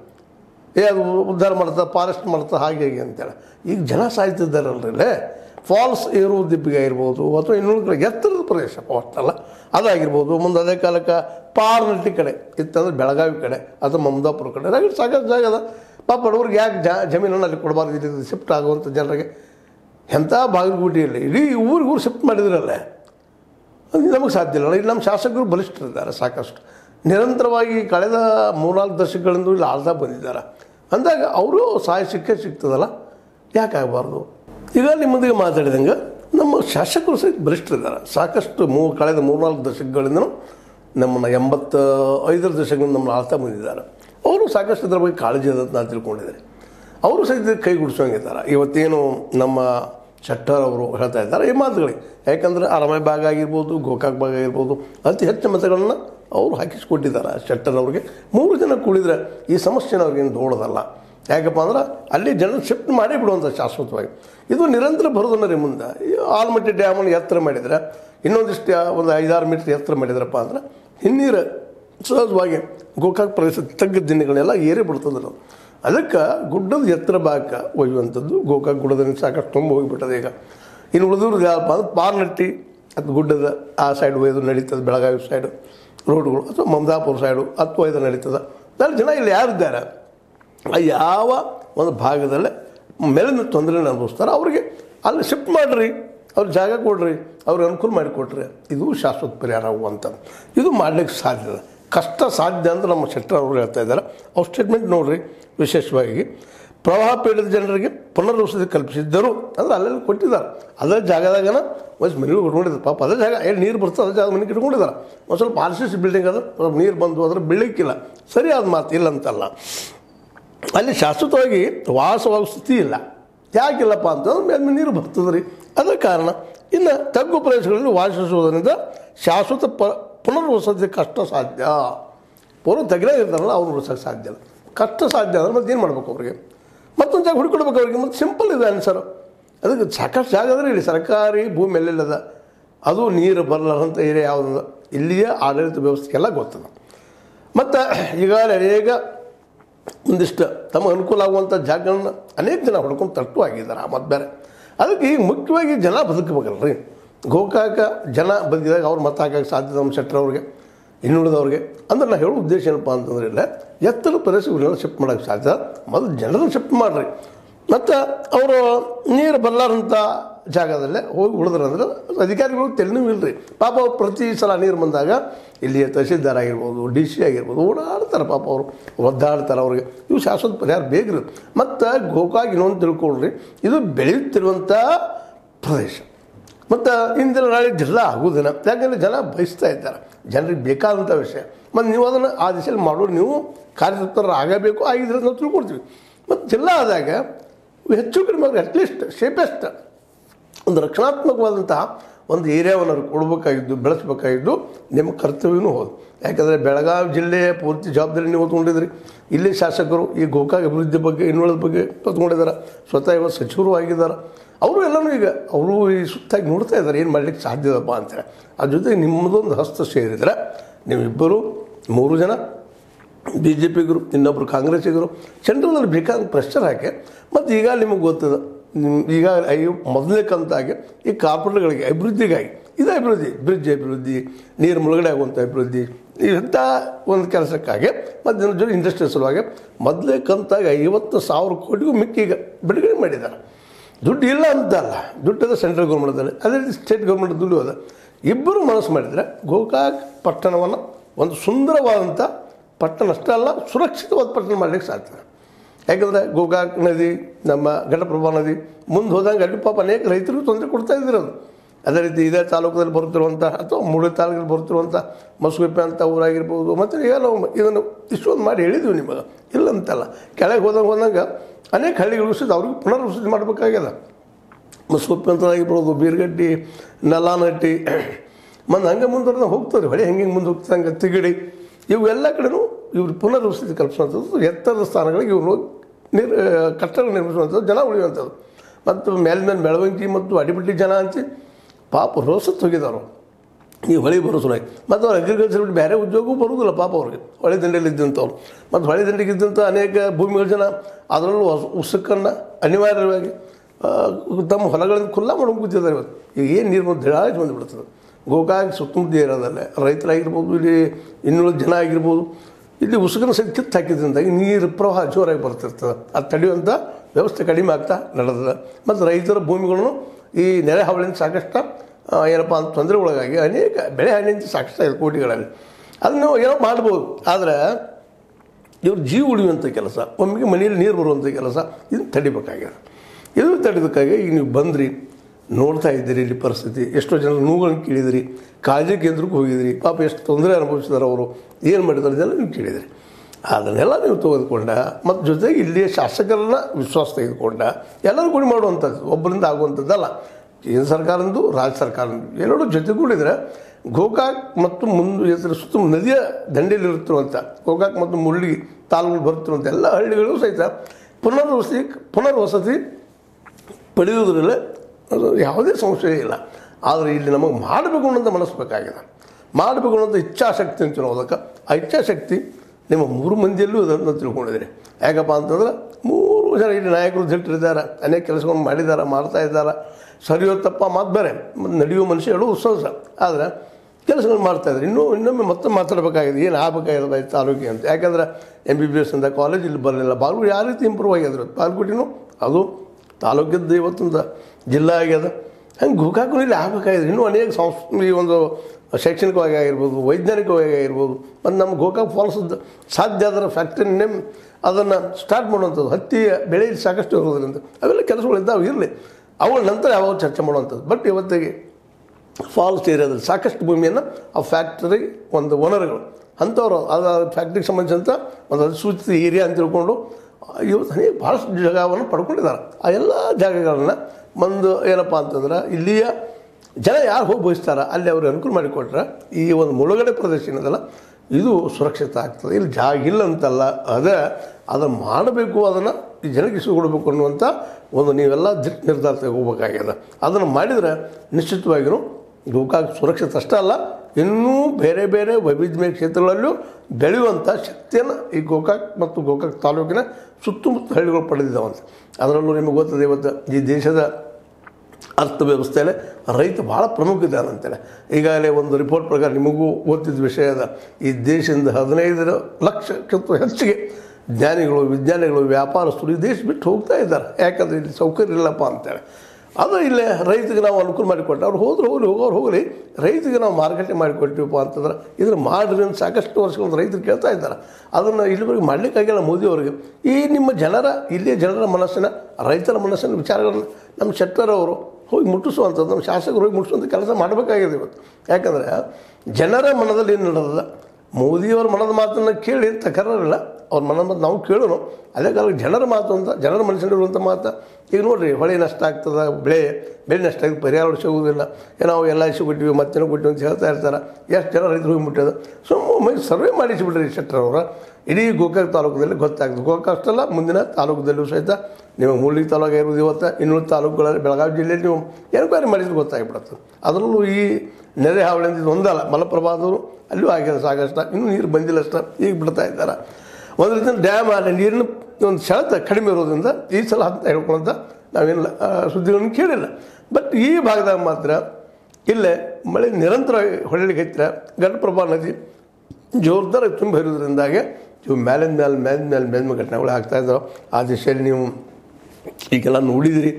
ಏ ಅದು ಉದ್ಧಾರ ಮಾಡ್ತಾ ಫಾರೆಸ್ಟ್ ಮಾಡ್ತಾ ಹಾಗೆ ಹೀಗೆ ಅಂತೇಳಿ ಈಗ ಜನ ಸಾಯ್ತಿದ್ದಾರಲ್ರಿ ಫಾಲ್ಸ್ ಏರು ದಿಬ್ಬಿಗೆ ಇರ್ಬೋದು ಅಥವಾ ಇನ್ನೊಂದು ಕಡೆ ಎತ್ತರದ ಪ್ರದೇಶ ಅಷ್ಟಲ್ಲ ಅದಾಗಿರ್ಬೋದು ಮುಂದೆ ಅದೇ ಕಾಲಕ್ಕೆ ಪಾರ್ನಟ್ಟಿ ಕಡೆ ಇತ್ತಂದ್ರೆ ಬೆಳಗಾವಿ ಕಡೆ ಅಥವಾ ಮಮದಾಪುರ ಕಡೆ ರಗಡ್ ಸಾಕಷ್ಟು ಜಾಗ ಅದ ಪಾಪ ಬಡವ್ರಿಗೆ ಯಾಕೆ ಜಾ ಜಮೀನನ್ನು ಅಲ್ಲಿ ಕೊಡಬಾರ್ದು ಇಲ್ಲಿ ಶಿಫ್ಟ್ ಆಗುವಂಥ ಜನರಿಗೆ ಎಂಥ ಬಾಗಲಕೋಟೆಯಲ್ಲಿ ಇಡೀ ಊರಿಗೆ ಊರು ಶಿಫ್ಟ್ ಮಾಡಿದ್ರಲ್ಲೇ ಅದು ನಮಗೆ ಸಾಧ್ಯ ಇಲ್ಲ ಇಲ್ಲಿ ನಮ್ಮ ಶಾಸಕರು ಬಲಿಷ್ಠರಿದ್ದಾರೆ ಸಾಕಷ್ಟು ನಿರಂತರವಾಗಿ ಕಳೆದ ಮೂರ್ನಾಲ್ಕು ದಶಕಗಳಿಂದ ಇಲ್ಲಿ ಆಳ್ತಾ ಬಂದಿದ್ದಾರೆ ಅಂದಾಗ ಅವರು ಸಹಾಯ ಸಿಕ್ಕೇ ಸಿಗ್ತದಲ್ಲ ಯಾಕೆ ಆಗಬಾರ್ದು ಈಗ ನಿಮ್ಮೊಂದಿಗೆ ಮಾತಾಡಿದಂಗೆ ನಮ್ಮ ಶಾಸಕರು ಸಹಿತ ಬಲಿಷ್ಠರಿದ್ದಾರೆ ಸಾಕಷ್ಟು ಮೂ ಕಳೆದ ಮೂರ್ನಾಲ್ಕು ದಶಕಗಳಿಂದನೂ ನಮ್ಮನ್ನು ಎಂಬತ್ತ ಐದರ ದಶಕದಿಂದ ನಮ್ಮನ್ನು ಆಳ್ತಾ ಬಂದಿದ್ದಾರೆ ಅವರು ಸಾಕಷ್ಟು ಇದರ ಬಗ್ಗೆ ಕಾಳಜಿ ಅದ ಅಂತ ನಾನು ತಿಳ್ಕೊಂಡಿದ್ದೇನೆ ಅವರು ಸಹಿತ ಕೈಗೂಡಿಸೋಂಗಿದ್ದಾರೆ ಇವತ್ತೇನು ನಮ್ಮ ಶೆಟ್ಟರ್ ಅವರು ಹೇಳ್ತಾ ಇದ್ದಾರೆ ಈ ಮಾತುಗಳಿಗೆ ಯಾಕಂದರೆ ಅರಮನೆ ಭಾಗ ಆಗಿರ್ಬೋದು ಗೋಕಾಕ್ ಭಾಗ ಆಗಿರ್ಬೋದು ಅತಿ ಹೆಚ್ಚು ಮತಗಳನ್ನು ಅವರು ಹಾಕಿಸ್ಕೊಟ್ಟಿದ್ದಾರೆ ಶೆಟ್ಟರ್ ಅವ್ರಿಗೆ ಮೂರು ಜನ ಕೂಡಿದ್ರೆ ಈ ಸಮಸ್ಯೆನ ಅವ್ರಿಗೇನು ದೊಡ್ಡದಲ್ಲ ಯಾಕಪ್ಪ ಅಂದ್ರೆ ಅಲ್ಲಿ ಜನ ಶಿಫ್ಟ್ ಮಾಡೇ ಬಿಡುವಂಥ ಶಾಶ್ವತವಾಗಿ ಇದು ನಿರಂತರ ಬರೋದನ್ನ ರೀ ಮುಂದೆ ಈ ಆಲ್ಮಟ್ಟಿ ಡ್ಯಾಮನ್ನು ಎತ್ತರ ಮಾಡಿದರೆ ಇನ್ನೊಂದಿಷ್ಟು ಒಂದು ಐದಾರು ಮೀಟ್ರ್ ಎತ್ತರ ಮಾಡಿದ್ರಪ್ಪ ಅಂದ್ರೆ ಹಿನ್ನೀರು ಸಹಜವಾಗಿ ಗೋಕಾಕ್ ಪ್ರದೇಶ ತಗ್ಗದ ದಿನಗಳೆಲ್ಲ ಏರಿ ಬಿಡ್ತದೆ ನಾವು ಅದಕ್ಕೆ ಗುಡ್ಡದ ಎತ್ತರ ಭಾಗಕ್ಕೆ ಒಯ್ಯುವಂಥದ್ದು ಗೋಕಾಕ್ ಗುಡ್ಡದಲ್ಲಿ ಸಾಕಷ್ಟು ತುಂಬ ಹೋಗಿಬಿಟ್ಟದೆ ಈಗ ಇನ್ನು ಉಳಿದವ್ರದ್ದು ಯಾವಪ್ಪ ಅಂದ್ರೆ ಪಾರ್ನಟ್ಟಿ ಅಥವಾ ಗುಡ್ಡದ ಆ ಸೈಡ್ ಒಯ್ದು ನಡೀತದೆ ಬೆಳಗಾವಿ ಸೈಡು ರೋಡ್ಗಳು ಅಥವಾ ಮಮದಾಪುರ ಸೈಡು ಅಥವಾ ಇದು ನಡೀತದೆ ಅಲ್ಲಿ ಜನ ಇಲ್ಲಿ ಯಾರಿದ್ದಾರೆ ಆ ಯಾವ ಒಂದು ಭಾಗದಲ್ಲೇ ಮೇಲಿನ ತೊಂದರೆ ಅನುಭವಿಸ್ತಾರೆ ಅವ್ರಿಗೆ ಅಲ್ಲಿ ಶಿಫ್ಟ್ ಮಾಡಿರಿ ಅವ್ರ ಜಾಗ ಕೊಡ್ರಿ ಅವ್ರಿಗೆ ಅನುಕೂಲ ಮಾಡಿಕೊಟ್ರಿ ಇದು ಶಾಶ್ವತ ಪರಿಹಾರ ಆಗುವಂಥದ್ದು ಇದು ಮಾಡ್ಲಿಕ್ಕೆ ಸಾಧ್ಯ ಕಷ್ಟ ಸಾಧ್ಯ ಅಂತ ನಮ್ಮ ಶೆಟ್ಟರ್ ಅವರು ಹೇಳ್ತಾ ಇದ್ದಾರೆ ಅವ್ರ ಸ್ಟೇಟ್ಮೆಂಟ್ ನೋಡ್ರಿ ವಿಶೇಷವಾಗಿ ಪ್ರವಾಹ ಪೀಡಿತ ಜನರಿಗೆ ಪುನರ್ವಸತಿ ಕಲ್ಪಿಸಿದ್ದರು ಅಂದ್ರೆ ಅಲ್ಲೆಲ್ಲ ಕೊಟ್ಟಿದ್ದಾರೆ ಅದೇ ಜಾಗದಾಗನ ಒಂದು ಮನೆ ಇಟ್ಕೊಂಡಿದ್ದಾರೆ ಪಾಪ ಅದೇ ಜಾಗ ಏನು ನೀರು ಬರ್ತದೆ ಅದೇ ಜಾಗ ಮನೆಗೆ ಇಟ್ಕೊಂಡಿದ್ದಾರೆ ಒಂದು ಸ್ವಲ್ಪ ಆರ್ ಸಿ ಸಿ ಬಿಲ್ಡಿಂಗ್ ಅದ ಸ್ವಲ್ಪ ನೀರು ಬಂದು ಅದ್ರ ಬೆಳಿಕಿಲ್ಲ ಸರಿಯಾದ ಮಾತು ಇಲ್ಲ ಅಂತಲ್ಲ ಅಲ್ಲಿ ಶಾಶ್ವತವಾಗಿ ವಾಸವಾಗೋ ಸ್ಥಿತಿ ಇಲ್ಲ ಯಾಕಿಲ್ಲಪ್ಪ ಅಂತಂದ್ರೆ ಮೇಲೆ ನೀರು ಬರ್ತದೆ ರೀ ಅದೇ ಕಾರಣ ಇನ್ನು ತಗ್ಗು ಪ್ರದೇಶಗಳಲ್ಲಿ ವಾಸಿಸುವುದರಿಂದ ಶಾಶ್ವತ ಪ ಪುನರ್ವಸತಿ ಕಷ್ಟ ಸಾಧ್ಯ ಪೂರ್ವ ತಗ್ಗೇ ಇರ್ತಾರಲ್ಲ ಅವ್ರು ಉಳಿಸೋಕೆ ಸಾಧ್ಯ ಇಲ್ಲ ಕಷ್ಟ ಸಾಧ್ಯ ಅಂದ್ರೆ ಮತ್ತೆ ಏನು ಮಾಡ್ಬೇಕು ಅವ್ರಿಗೆ ಮತ್ತೊಂದು ಜಾಗ ಹುಡುಕೊಡ್ಬೇಕು ಅವ್ರಿಗೆ ಮತ್ತು ಸಿಂಪಲ್ ಇದೆ ಆನ್ಸರ್ ಅದಕ್ಕೆ ಸಾಕಷ್ಟು ಜಾಗ ಅಂದ್ರೆ ಇಲ್ಲಿ ಸರ್ಕಾರಿ ಭೂಮಿ ಎಲ್ಲೆಲ್ಲದ ಅದು ನೀರು ಬರಲಾರಂಥ ಏರಿಯಾ ಯಾವುದದ ಇಲ್ಲಿಯ ಆಡಳಿತ ವ್ಯವಸ್ಥೆಗೆಲ್ಲ ಗೊತ್ತದ ಮತ್ತು ಈಗಾಗಲೇ ಅನೇಕ ಒಂದಿಷ್ಟು ತಮ್ಮ ಅನುಕೂಲ ಆಗುವಂಥ ಜಾಗಗಳನ್ನ ಅನೇಕ ಜನ ಹೊಡ್ಕೊಂಡು ತಟ್ಟು ಆಗಿದ್ದಾರೆ ಮತ್ತು ಬೇರೆ ಅದಕ್ಕೆ ಈಗ ಮುಖ್ಯವಾಗಿ ಜನ ಬದುಕಬೇಕಲ್ರಿ ಗೋಕಾಕ ಜನ ಬದುಕಿದಾಗ ಅವ್ರು ಮತ ಹಾಕಕ್ಕೆ ಸಾಧ್ಯ ನಮ್ಮ ಶೆಟ್ಟರ್ ಅವ್ರಿಗೆ ಇನ್ನುಳಿದವ್ರಿಗೆ ಅಂದ್ರೆ ನಾನು ಹೇಳೋ ಉದ್ದೇಶ ಏನಪ್ಪ ಅಂತಂದ್ರೆ ಇಲ್ಲ ಎತ್ತರ ಪ್ರದೇಶಗಳನ್ನೆಲ್ಲ ಶಿಫ್ಟ್ ಮಾಡೋಕ್ಕೆ ಸಾಧ್ಯ ಮೊದಲು ಜನರನ್ನು ಶಿಫ್ಟ್ ಮಾಡಿರಿ ಮತ್ತು ಅವರು ನೀರು ಬರಲಾರಂಥ ಜಾಗದಲ್ಲೇ ಹೋಗಿ ಉಳಿದ್ರಂದ್ರೆ ಅಧಿಕಾರಿಗಳು ತೆಲಿನೂ ಇಲ್ರಿ ಪಾಪ ಅವ್ರು ಪ್ರತಿ ಸಲ ನೀರು ಬಂದಾಗ ಇಲ್ಲಿ ತಹಸೀಲ್ದಾರ್ ಆಗಿರ್ಬೋದು ಡಿ ಸಿ ಆಗಿರ್ಬೋದು ಓಡಾಡ್ತಾರೆ ಪಾಪ ಅವರು ಒದ್ದಾಡ್ತಾರೆ ಅವ್ರಿಗೆ ಇವು ಶಾಶ್ವತ ಪರಿಹಾರ ಬೇಕ್ರಿ ಮತ್ತು ಗೋಕಾಕ್ ಇನ್ನೊಂದು ತಿಳ್ಕೊಳ್ರಿ ಇದು ಬೆಳೆಯುತ್ತಿರುವಂಥ ಪ್ರದೇಶ ಮತ್ತು ಇಂದಿನ ನಾಳೆ ಜಿಲ್ಲಾ ಆಗೋದಿನ ಯಾಕಂದರೆ ಜನ ಬಯಸ್ತಾ ಇದ್ದಾರೆ ಜನರಿಗೆ ಬೇಕಾದಂಥ ವಿಷಯ ಮತ್ತು ನೀವು ಅದನ್ನು ಆ ದಿಶೆಯಲ್ಲಿ ಮಾಡೋರು ನೀವು ಕಾರ್ಯತತ್ಪರ ಆಗಬೇಕು ಆಗಿದ್ರೆ ನಾವು ತಿಳ್ಕೊಳ್ತೀವಿ ಮತ್ತು ಜಿಲ್ಲಾ ಆದಾಗ ಹೆಚ್ಚು ಕಡಿಮೆ ಅಟ್ಲೀಸ್ಟ್ ಸೇಫೆಸ್ಟ್ ಒಂದು ರಕ್ಷಣಾತ್ಮಕವಾದಂತಹ ಒಂದು ಏರಿಯಾವನ್ನು ಅವ್ರಿಗೆ ಕೊಡಬೇಕಾಗಿದ್ದು ಬೆಳೆಸಬೇಕಾಗಿದ್ದು ನಿಮ್ಮ ಕರ್ತವ್ಯವೂ ಹೌದು ಯಾಕಂದರೆ ಬೆಳಗಾವಿ ಜಿಲ್ಲೆಯ ಪೂರ್ತಿ ಜವಾಬ್ದಾರಿ ನೀವು ಹೊತ್ಕೊಂಡಿದ್ರಿ ಇಲ್ಲಿ ಶಾಸಕರು ಈ ಗೋಕಾಕ್ ಅಭಿವೃದ್ಧಿ ಬಗ್ಗೆ ಇನ್ನುಳಿದ ಬಗ್ಗೆ ಹೊತ್ಕೊಂಡಿದ್ದಾರೆ ಸ್ವತಃ ಇವತ್ತು ಸಚಿವರು ಆಗಿದ್ದಾರೆ ಅವರು ಎಲ್ಲನೂ ಈಗ ಅವರು ಈ ಸುತ್ತಾಗಿ ನೋಡ್ತಾ ಇದ್ದಾರೆ ಏನು ಮಾಡಲಿಕ್ಕೆ ಸಾಧ್ಯದಪ್ಪ ಅಂತೇಳಿ ಅದ್ರ ಜೊತೆಗೆ ನಿಮ್ಮದೊಂದು ಹಸ್ತ ಸೇರಿದರೆ ನೀವಿಬ್ಬರು ಮೂರು ಜನ ಬಿ ಜೆ ಪಿಗರು ಇನ್ನೊಬ್ಬರು ಕಾಂಗ್ರೆಸ್ಸಿಗರು ಸೆಂಟ್ರಲ್ನಲ್ಲಿ ಬೇಕಾದ ಪ್ರೆಷರ್ ಹಾಕಿ ಮತ್ತು ಈಗ ನಿಮಗೆ ಗೊತ್ತದ ನಿಮ್ ಈಗ ಐ ಮೊದಲನೇ ಕಂತಾಗಿ ಈ ಕಾರ್ಪೊರೇಟ್ಗಳಿಗೆ ಅಭಿವೃದ್ಧಿಗಾಗಿ ಇದು ಅಭಿವೃದ್ಧಿ ಬ್ರಿಡ್ಜ್ ಅಭಿವೃದ್ಧಿ ನೀರು ಮುಳುಗಡೆ ಆಗುವಂಥ ಅಭಿವೃದ್ಧಿ ಇಂಥ ಒಂದು ಕೆಲಸಕ್ಕಾಗಿ ಮತ್ತು ಇದ್ರ ಜೊತೆ ಇಂಡಸ್ಟ್ರಿ ಸಲುವಾಗಿ ಮೊದಲೇ ಕಂತಾಗಿ ಐವತ್ತು ಸಾವಿರ ಕೋಟಿಗೂ ಮಿಕ್ಕಿ ಈಗ ಬಿಡುಗಡೆ ಮಾಡಿದ್ದಾರೆ ದುಡ್ಡು ಇಲ್ಲ ಅಂತಲ್ಲ ದುಡ್ಡು ಸೆಂಟ್ರಲ್ ಗೌರ್ಮೆಂಟಲ್ಲಿ ಅದೇ ರೀತಿ ಸ್ಟೇಟ್ ಗೌರ್ಮೆಂಟ್ ದುಡ್ಡು ಅದ ಇಬ್ಬರು ಮನಸ್ಸು ಮಾಡಿದರೆ ಗೋಕಾಕ್ ಪಟ್ಟಣವನ್ನು ಒಂದು ಸುಂದರವಾದಂಥ ಪಟ್ಟಣ ಅಷ್ಟೇ ಅಲ್ಲ ಸುರಕ್ಷಿತವಾದ ಪಟ್ಟಣ ಮಾಡಲಿಕ್ಕೆ ಸಾಧ್ಯ ಯಾಕಂದರೆ ಗೋಕಾಕ್ ನದಿ ನಮ್ಮ ಘಟಪ್ರಭಾ ನದಿ ಮುಂದೆ ಹೋದಂಗೆ ಅಲ್ಲಿ ಪಾಪ ಅನೇಕ ರೈತರಿಗೂ ತೊಂದರೆ ಕೊಡ್ತಾ ಇದ್ದಿರೋದು ಅದೇ ರೀತಿ ಇದೇ ತಾಲೂಕಲ್ಲಿ ಬರುತ್ತಿರುವಂಥ ಅಥವಾ ಮೂಳೆ ತಾಲೂಕಲ್ಲಿ ಬರುತ್ತಿರುವಂಥ ಮಸುಗುಪ್ಪೆ ಅಂತ ಊರಾಗಿರ್ಬೋದು ಮತ್ತು ಈಗ ನಾವು ಇದನ್ನು ಇಷ್ಟೊಂದು ಮಾಡಿ ಹೇಳಿದ್ವಿ ನಿಮಗೆ ಇಲ್ಲ ಅಂತಲ್ಲ ಕೆಳಗೆ ಹೋದಂಗೆ ಹೋದಂಗೆ ಅನೇಕ ಹಳ್ಳಿಗಳು ಸಹಿತ ಅವ್ರಿಗೆ ಪುನರ್ವಸತಿ ಮಾಡಬೇಕಾಗ್ಯದ ಮಸುಗುಪ್ಪೆ ಅಂತ ಆಗಿರ್ಬೋದು ಬೀರ್ಗಡ್ಡಿ ನಲ್ಲಾನಟ್ಟಿ ಮತ್ತು ಹಂಗೆ ಮುಂದುವರೆದ ಹೋಗ್ತಾರೆ ಹೊಳೆ ಹೆಂಗೆ ಹಿಂಗೆ ಮುಂದೆ ಹೋಗ್ತದೆ ಹಂಗೆ ತಿಗಡಿ ಇವೆಲ್ಲ ಕಡೆನೂ ಇವ್ರು ಪುನರ್ವಸತಿ ಕಲ್ಪಿಸುವಂಥದ್ದು ಎತ್ತರದ ಸ್ಥಾನಗಳಿಗೆ ಇವರು ನಿರ್ ಕಟ್ಟಡ ನಿರ್ಮಿಸುವಂಥದ್ದು ಜನ ಉಳಿಯುವಂಥದ್ದು ಮತ್ತು ಮೇಲ್ಮೇಲೆ ಬೆಳವಂಗಿ ಮತ್ತು ಅಡಿಬಿಟ್ಟಿ ಜನ ಅಂತ ಪಾಪ ರೋಸತ್ತು ಹೋಗಿದ್ದಾರೆ ಈ ಹೊಳೆ ಬರೋ ಸಲುವಾಗಿ ಮತ್ತು ಅವ್ರು ಅಗ್ರಿಕಲ್ಚರ್ ಬಿಟ್ಟು ಬೇರೆ ಉದ್ಯೋಗವೂ ಬರುವುದಿಲ್ಲ ಪಾಪ ಅವ್ರಿಗೆ ಹೊಳೆ ದಂಡೆಯಲ್ಲಿ ಇದ್ದಂಥವ್ರು ಮತ್ತು ಹೊಳೆ ದಂಡೆಗೆ ಇದ್ದಂಥ ಅನೇಕ ಭೂಮಿಗಳ ಜನ ಅದರಲ್ಲೂ ಹೊಸ ಉಸುಕನ್ನು ಅನಿವಾರ್ಯವಾಗಿ ಆ, ತಮ್ಮ ಹೊಲಗಳನ್ನು ಖುಲ್ಲಾ ಮಾಡ್ಕೊಂಡು ಕೂತಿದ್ದಾರೆ ಇವತ್ತು ಈಗ ಏನು ನೀರು ಬಂದು ದಿಳಾಗಿ ಬಂದುಬಿಡ್ತದೆ ಗೋಕಾಕ್ ಸುತ್ತಮುತ್ತ ಇರೋದಲ್ಲೇ ರೈತರಾಗಿರ್ಬೋದು ಇಲ್ಲಿ ಇನ್ನುಳಿದ ಜನ ಆಗಿರ್ಬೋದು ಇಲ್ಲಿ ಉಸುಕನ ಸಹಿತ ಕಿತ್ತು ಹಾಕಿದ್ರಿಂದಾಗಿ ನೀರು ಪ್ರವಾಹ ಜೋರಾಗಿ ಬರ್ತಿರ್ತದೆ ಅದು ತಡೆಯುವಂಥ ವ್ಯವಸ್ಥೆ ಕಡಿಮೆ ಆಗ್ತಾ ನಡೆದದ ಮತ್ತು ರೈತರ ಭೂಮಿಗಳನ್ನು ಈ ನೆರೆ ಹಾವಳಿಯಿಂದ ಸಾಕಷ್ಟು ಆ, ಏನಪ್ಪ ಅಂತ ತೊಂದರೆ ಒಳಗಾಗಿ ಅನೇಕ ಬೆಳೆ ಹಾನಿಯಿಂದ ಸಾಕಷ್ಟು ಇದೆ ಕೋಟಿಗಳಲ್ಲಿ ಅದನ್ನು ಏನೋ ಮಾಡ್ಬೋದು ಆದರೆ ಇವ್ರ ಜೀವ ಉಳಿಯುವಂಥ ಕೆಲಸ ಒಮ್ಮೆಗೆ ಮನೆಯಲ್ಲಿ ನೀರು ಬರುವಂಥ ಕೆಲಸ ಇದನ್ನು ತಡಿಬೇಕಾಗ್ಯದ ಇದು ತಡಿಬೇಕಾಗಿ ಈಗ ನೀವು ಬಂದ್ರಿ ನೋಡ್ತಾ ಇದ್ದೀರಿ ಇಲ್ಲಿ ಪರಿಸ್ಥಿತಿ ಎಷ್ಟೋ ಜನ ನೋವುಗಳನ್ನು ಕೇಳಿದಿರಿ ಕಾಳಜಿ ಕೇಂದ್ರಕ್ಕೆ ಹೋಗಿದಿರಿ ಪಾಪ ಎಷ್ಟು ತೊಂದರೆ ಅನುಭವಿಸಿದಾರೆ ಅವರು ಏನು ಮಾಡಿದಾರೆ ಇದೆಲ್ಲ ನೀವು ಕೇಳಿದಿರಿ ಅದನ್ನೆಲ್ಲ ನೀವು ತೆಗೆದುಕೊಂಡ ಮತ್ತು ಜೊತೆಗೆ ಇಲ್ಲಿಯ ಶಾಸಕರನ್ನ ವಿಶ್ವಾಸ ತೆಗೆದುಕೊಂಡ ಎಲ್ಲರೂ ಕೂಡಿ ಮಾಡುವಂಥದ್ದು ಒಬ್ಬರಿಂದ ಆಗುವಂಥದ್ದಲ್ಲ ಕೇಂದ್ರ ಸರ್ಕಾರಂದು ರಾಜ್ಯ ಸರ್ಕಾರಂದು ಎರಡೂ ಜೊತೆಗೂಡಿದ್ರೆ ಗೋಕಾಕ್ ಮತ್ತು ಮುಂದೆ ಹೆಸರು ಸುತ್ತ ನದಿಯ ದಂಡೆಯಲ್ಲಿರುತ್ತಿರುವಂಥ ಗೋಕಾಕ್ ಮತ್ತು ಮುಳ್ಳಿ ತಾಲೂಕು ಬರುತ್ತಿರುವಂಥ ಎಲ್ಲ ಹಳ್ಳಿಗಳು ಸಹಿತ ಪುನರ್ವಸತಿ ಪುನರ್ವಸತಿ ಪಡೆಯುವುದರಲ್ಲಿ ಅದು ಯಾವುದೇ ಸಂಶಯ ಇಲ್ಲ ಆದರೆ ಇಲ್ಲಿ ನಮಗೆ ಮಾಡಬೇಕು ಅನ್ನೋಂಥ ಮನಸ್ಸು ಬೇಕಾಗಿದೆ ಮಾಡಬೇಕು ಅನ್ನೋಂಥ ಇಚ್ಛಾಶಕ್ತಿ ಅಂತ ಅನ್ನೋದಕ್ಕೆ ಆ ಇಚ್ಛಾಶಕ್ತಿ ನಿಮ್ಮ ಮೂರು ಮಂದಿಯಲ್ಲೂ ಅದನ್ನು ತಿಳ್ಕೊಂಡಿದ್ದೀರಿ ಯಾಕಪ್ಪ ಅಂತಂದ್ರೆ ಮೂರು ಜನ ಇಲ್ಲಿ ನಾಯಕರು ದಿಟ್ಟಿದ್ದಾರೆ ಅನೇಕ ಕೆಲಸಗಳನ್ನು ಮಾಡಿದ್ದಾರೆ ಮಾಡ್ತಾ ಇದ್ದಾರೆ ಸರಿಯೋ ತಪ್ಪ ಮಾತು ಬೇರೆ ಮತ್ತು ನಡೆಯುವ ಮನುಷ್ಯ ಹೇಳೋ ಸಹಜ ಆದರೆ ಕೆಲಸಗಳು ಮಾಡ್ತಾ ಇದ್ದಾರೆ ಇನ್ನೂ ಇನ್ನೊಮ್ಮೆ ಮತ್ತೆ ಮಾತಾಡಬೇಕಾಗಿದೆ ಏನು ಆಗಬೇಕಾಗಿದೆ ಈ ತಾಲೂಕಿಗೆ ಅಂತ ಯಾಕಂದ್ರೆ ಎಮ್ ಬಿ ಬಿ ಎಸ್ ಅಂತ ಕಾಲೇಜ್ ಇಲ್ಲಿ ಬರಲಿಲ್ಲ ಬಾಗಲಕೋಟೆ ಯಾವ ರೀತಿ ಇಂಪ್ರೂವ್ ಆಗಿದ್ರು ಬಾಗಲಕೋಟೆನೂ ಅದು ತಾಲೂಕಿದ್ದು ಇವತ್ತೊಂದು ಜಿಲ್ಲಾ ಆಗ್ಯದ ಹಂಗೆ ಗೋಕಾಕು ಇಲ್ಲಿ ಆಗಬೇಕಾಗಿದೆ ಇನ್ನೂ ಅನೇಕ ಸಂಸ್ ಈ ಒಂದು ಶೈಕ್ಷಣಿಕವಾಗಿ ಆಗಿರ್ಬೋದು ವೈಜ್ಞಾನಿಕವಾಗಿ ಆಗಿರ್ಬೋದು ಮತ್ತು ನಮ್ಮ ಗೋಕಾಕ್ ಫಾಲ್ಸ್ ಸಾಧ್ಯ ಅದರ ಫ್ಯಾಕ್ಟ್ರಿನೇ ಅದನ್ನು ಸ್ಟಾರ್ಟ್ ಮಾಡುವಂಥದ್ದು ಹತ್ತಿಯ ಬೆಳೆ ಇಲ್ಲಿ ಸಾಕಷ್ಟು ಇರೋದ್ರಿಂದ ಅವೆಲ್ಲ ಕೆಲಸಗಳು ಇದ್ದಾವೆ ಇರಲಿ ಅವುಗಳ ನಂತರ ಯಾವಾಗ ಚರ್ಚೆ ಮಾಡುವಂಥದ್ದು ಬಟ್ ಇವತ್ತಿಗೆ ಫಾಲ್ಸ್ ಏರಿಯಾದಲ್ಲಿ ಸಾಕಷ್ಟು ಭೂಮಿಯನ್ನು ಆ ಫ್ಯಾಕ್ಟರಿ ಒಂದು ಓನರ್ಗಳು ಅಂಥವ್ರು ಅದು ಫ್ಯಾಕ್ಟ್ರಿಗೆ ಸಂಬಂಧಿಸಿದಂಥ ಒಂದು ಅಧಿಸೂಚಿತ ಏರಿಯಾ ಅಂತ ತಿಳ್ಕೊಂಡು ಇವತ್ತು ಅನೇಕ ಭಾಳಷ್ಟು ಜಾಗವನ್ನು ಪಡ್ಕೊಂಡಿದ್ದಾರೆ ಆ ಎಲ್ಲ ಜಾಗಗಳನ್ನು ಒಂದು ಏನಪ್ಪ ಅಂತಂದ್ರೆ ಇಲ್ಲಿಯ ಜನ ಯಾರು ಹೋಗಿ ಬಯಸ್ತಾರ ಅಲ್ಲಿ ಅವ್ರಿಗೆ ಅನುಕೂಲ ಮಾಡಿಕೊಟ್ರೆ ಈ ಒಂದು ಮುಳುಗಡೆ ಪ್ರದೇಶ ಏನದಲ್ಲ ಇದು ಸುರಕ್ಷಿತ ಆಗ್ತದೆ ಇಲ್ಲಿ ಜಾಗ ಇಲ್ಲ ಅಂತಲ್ಲ ಅದೇ ಅದನ್ನು ಮಾಡಬೇಕು ಅದನ್ನು ಈ ಜನಕ್ಕೆ ಇಸ್ಕೊಡ್ಬೇಕು ಅನ್ನುವಂಥ ಒಂದು ನೀವೆಲ್ಲ ದಿಟ್ಟ ನಿರ್ಧಾರ ತಗೋಬೇಕಾಗ್ಯದ ಅದನ್ನು ಮಾಡಿದರೆ ನಿಶ್ಚಿತವಾಗಿಯೂ ಗೋಕಾಕ್ ಸುರಕ್ಷಿತ ಅಷ್ಟೇ ಅಲ್ಲ ಇನ್ನೂ ಬೇರೆ ಬೇರೆ ವೈವಿಧ್ಯಮಯ ಕ್ಷೇತ್ರಗಳಲ್ಲೂ ಬೆಳೆಯುವಂಥ ಶಕ್ತಿಯನ್ನು ಈ ಗೋಕಾಕ್ ಮತ್ತು ಗೋಕಾಕ್ ತಾಲೂಕಿನ ಸುತ್ತಮುತ್ತ ಹಳ್ಳಿಗಳು ಪಡೆದಿದ್ದಾವಂತ ಅದರಲ್ಲೂ ನಿಮಗೆ ಗೊತ್ತದೆ ಇವತ್ತು ಈ ದೇಶದ ಅರ್ಥವ್ಯವಸ್ಥೆಯಲ್ಲಿ ರೈತ ಭಾಳ ಪ್ರಮುಖ ಇದ್ದಾನಂತೇಳಿ ಈಗಾಗಲೇ ಒಂದು ರಿಪೋರ್ಟ್ ಪ್ರಕಾರ ನಿಮಗೂ ಓದ್ತಿದ್ದ ವಿಷಯ ಅದ ಈ ದೇಶದಿಂದ ಹದಿನೈದು ಲಕ್ಷಕ್ಕಿಂತ ಹೆಚ್ಚಿಗೆ ಜ್ಞಾನಿಗಳು ವಿಜ್ಞಾನಿಗಳು ವ್ಯಾಪಾರಸ್ಥರು ಈ ದೇಶ ಬಿಟ್ಟು ಹೋಗ್ತಾ ಇದ್ದಾರೆ ಯಾಕಂದರೆ ಇಲ್ಲಿ ಸೌಕರ್ಯ ಇಲ್ಲಪ್ಪ ಅಂತೇಳಿ ಅದು ಇಲ್ಲೇ ರೈತರಿಗೆ ನಾವು ಅನುಕೂಲ ಮಾಡಿಕೊಟ್ಟೆ ಅವ್ರು ಹೋದ್ರೆ ಹೋಗಲಿ ಹೋಗೋರು ಹೋಗಲಿ ರೈತರಿಗೆ ನಾವು ಮಾರುಕಟ್ಟೆ ಮಾಡಿಕೊಟ್ಟಿವಪ್ಪ ಅಂತಂದ್ರೆ ಇದನ್ನು ಮಾಡಿರಿ ಅಂತ ಸಾಕಷ್ಟು ವರ್ಷಗಳಿಂದ ರೈತರು ಕೇಳ್ತಾ ಇದ್ದಾರೆ ಅದನ್ನು ಇಲ್ಲಿವರೆಗೆ ಮಾಡಲಿಕ್ಕಾಗಿಲ್ಲ ಮೋದಿಯವರಿಗೆ ಈ ನಿಮ್ಮ ಜನರ ಇಲ್ಲಿಯ ಜನರ ಮನಸ್ಸಿನ ರೈತರ ಮನಸ್ಸಿನ ವಿಚಾರಗಳನ್ನು ನಮ್ಮ ಶೆಟ್ಟರ್ ಅವರು ಹೋಗಿ ಮುಟ್ಟಿಸುವಂಥದ್ದು ನಮ್ಮ ಶಾಸಕರು ಹೋಗಿ ಮುಟ್ಟಿಸುವಂಥ ಕೆಲಸ ಮಾಡಬೇಕಾಗಿದೆ ಇವತ್ತು ಯಾಕಂದರೆ ಜನರ ಮನದಲ್ಲಿ ಏನು ನಡೆದ ಮೋದಿಯವರ ಮನದ ಮಾತನ್ನು ಕೇಳಿ ತಕರಲ್ಲ ಅವ್ರ ಮನದ ಮಾತು ನಾವು ಕೇಳೋಣ ಅದೇ ಕಾಲಕ್ಕೆ ಜನರ ಮಾತು ಅಂತ ಜನರ ಮನಸ್ಸಿನಲ್ಲಿರುವಂಥ ಮಾತು ಈಗ ನೋಡಿರಿ ಹೊಳೆ ನಷ್ಟ ಆಗ್ತದೆ ಬೆಳೆ ಬೆಳೆ ನಷ್ಟ ಆಗಿ ಪರಿಹಾರ ಸಿಗುವುದಿಲ್ಲ ಏನೋ ನಾವು ಎಲ್ ಐ ಸಿ ಕೊಟ್ಟಿವಿ ಮತ್ತೇನೋ ಕೊಟ್ಟಿವಿ ಅಂತ ಹೇಳ್ತಾ ಇರ್ತಾರೆ ಎಷ್ಟು ಜನ ರೈತರು ಹೋಗಿ ಮುಟ್ಟೋದು ಸೊ ಒಮ್ಮೆ ಸರ್ವೆ ಮಾಡಿಸಿಬಿಡ್ರಿ ಶೆಟ್ಟರವರ ಇಡೀ ಗೋಕಾಕ್ ತಾಲೂಕದಲ್ಲಿ ಗೊತ್ತಾಗ್ತದೆ ಗೋಕಾಕ್ ಅಷ್ಟಲ್ಲ ಮುಂದಿನ ತಾಲೂಕದಲ್ಲೂ ಸಹಿತ ನೀವು ಮುಳ್ಳಿ ತಾಲೂಕು ಇರ್ಬೋದು ಇವತ್ತು ಇನ್ನೂರು ತಾಲೂಕುಗಳಲ್ಲಿ ಬೆಳಗಾವಿ ಜಿಲ್ಲೆಯಲ್ಲಿ ನೀವು ಎನ್ಕ್ವೈರಿ ಮಾಡಿದ್ರೆ ಗೊತ್ತಾಗ್ಬಿಡುತ್ತೆ ಅದರಲ್ಲೂ ಈ ನೆರೆ ಹಾವಳಿಯಿಂದ ಇದು ಒಂದಲ್ಲ ಮಲಪ್ರಭಾದವರು ಅಲ್ಲೂ ಆಗಿದೆ ಸಾಕಷ್ಟು ಇನ್ನೂ ನೀರು ಬಂದಿಲ್ಲ ಅಷ್ಟ ಈಗ ಬಿಡ್ತಾ ಇದ್ದಾರೆ ಒಂದು ರೀತಿಯ ಡ್ಯಾಮ್ ಅಲ್ಲಿ ನೀರಿನ ಒಂದು ಸೆಳೆತ ಕಡಿಮೆ ಇರೋದ್ರಿಂದ ಈ ಸಲ ಅಂತ ಹೇಳ್ಕೊಂತ ನಾವೇನಿಲ್ಲ ಆ, ಸುದ್ದಿಗಳನ್ನು ಕೇಳಿಲ್ಲ ಬಟ್ ಈ ಭಾಗದಾಗ ಮಾತ್ರ ಇಲ್ಲೇ ಮಳೆ ನಿರಂತರ ಹೊಳಿಲಿಕ್ಕೆ ಹತ್ತಿರ ಘಟಪ್ರಭಾ ನದಿ ಜೋರ್ದಾರ ತುಂಬ ಇರೋದ್ರಿಂದಾಗೆ ಇವು ಮೇಲಿನ ಮೇಲೆ ಮೇಲಿನ ಮೇಲೆ ಮೇಲಿನ ಘಟನೆಗಳು ಆಗ್ತಾ ಇದ್ದಾವೆ ಆ ದಿಶೆಯಲ್ಲಿ ನೀವು ಈಗೆಲ್ಲ ನೋಡಿದಿರಿ